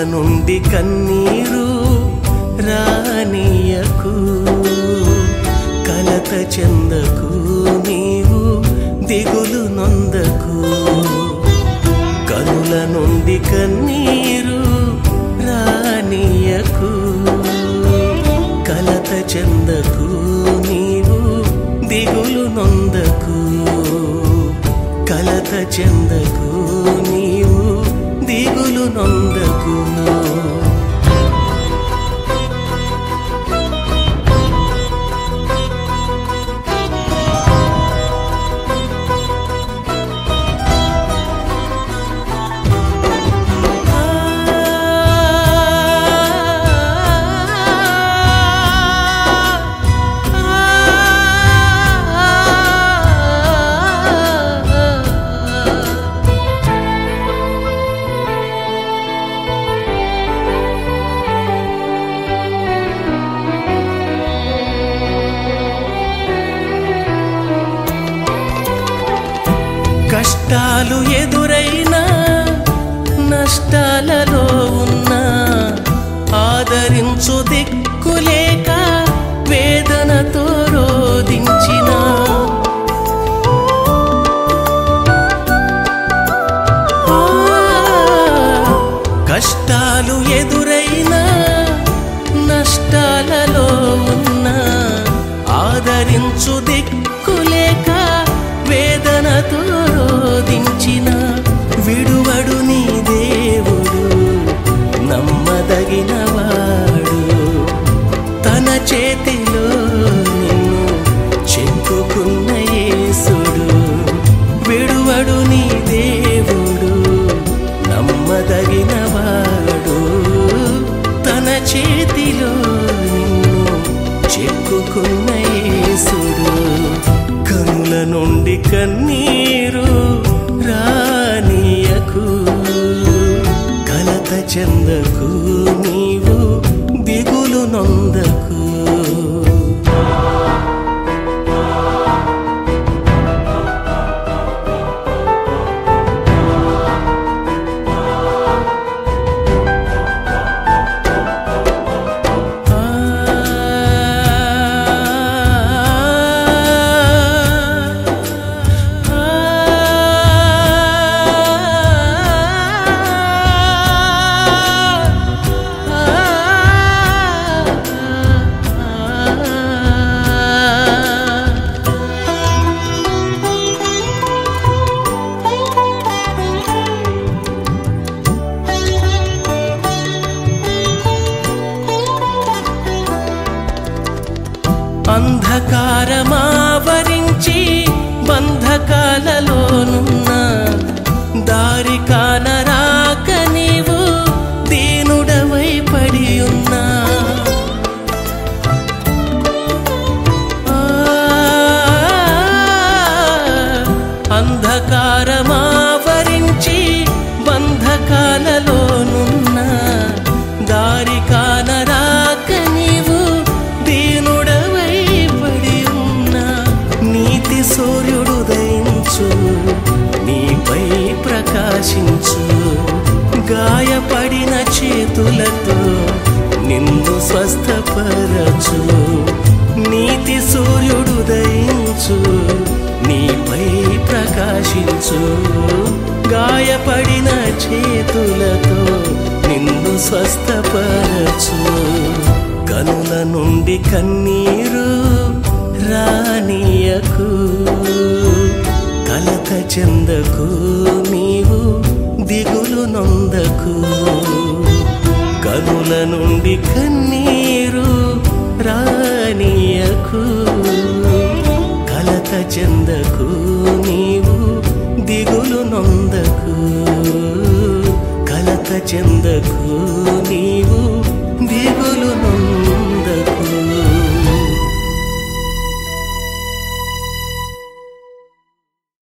నుండి కన్నీరు రానియకు కలత చెందకు నీవు దిగులు నొందకు కనుల నుండి కన్నీరు రానియకు కలత చెందకు నీవు దిగులు నొందకు కలత చెందకు నీవు దిగులు నొందకు కష్టాలు ఎదురైనా నష్టాలలో ఉన్నా ఆదరించు దిక్కులేక వేదనతో రోధించిన ఆ, కష్టాలు ఎదురైనా నష్టాలలో ఉన్నా ఆదరించు దిక్కులేక వేదనతో రోధించిన విడువడు నీ దేవుడు నమ్మదగినవాడు తన చేతిలో నిన్ను చెక్కుకున్న యేసుడు విడువడు నీ దేవుడు నమ్మదగినవాడు తన చేతిలో నిన్ను చెక్కుకున్న యేసుడు కనుల నుండి కన్నీరు రానియకు కలత చెందకు నీవు దిగులు నొందకు అంధకారమావరించి బంధకాలలోనున్న దారి కానరాక నీవు దీనుడవై పడి ఉన్నా ఆ, అంధకారమావరించి బంధకాలలోనున్న దారి కానరాక నీవు దీనుడవై పడి ఉన్నా నీతి సూర్యుడు దయించు నీపై ప్రకాశించు గాయపడిన చేతులతో నిన్ను స్వస్థపరచు నీతి సూర్యుడు దయించు నీపై ప్రకాశించు గాయపడిన చేతులతో నిన్ను స్వస్థపరచు కనుల నుండి కన్నీరు రానియకు కలత చెందకు నీవు దిగులు నొందకు కనుల నుండి కన్నీరు రానియకు కలత చెందకు నీవు దిగులు నొందకు కలత చెందకు నీవు దిగులు నొందకు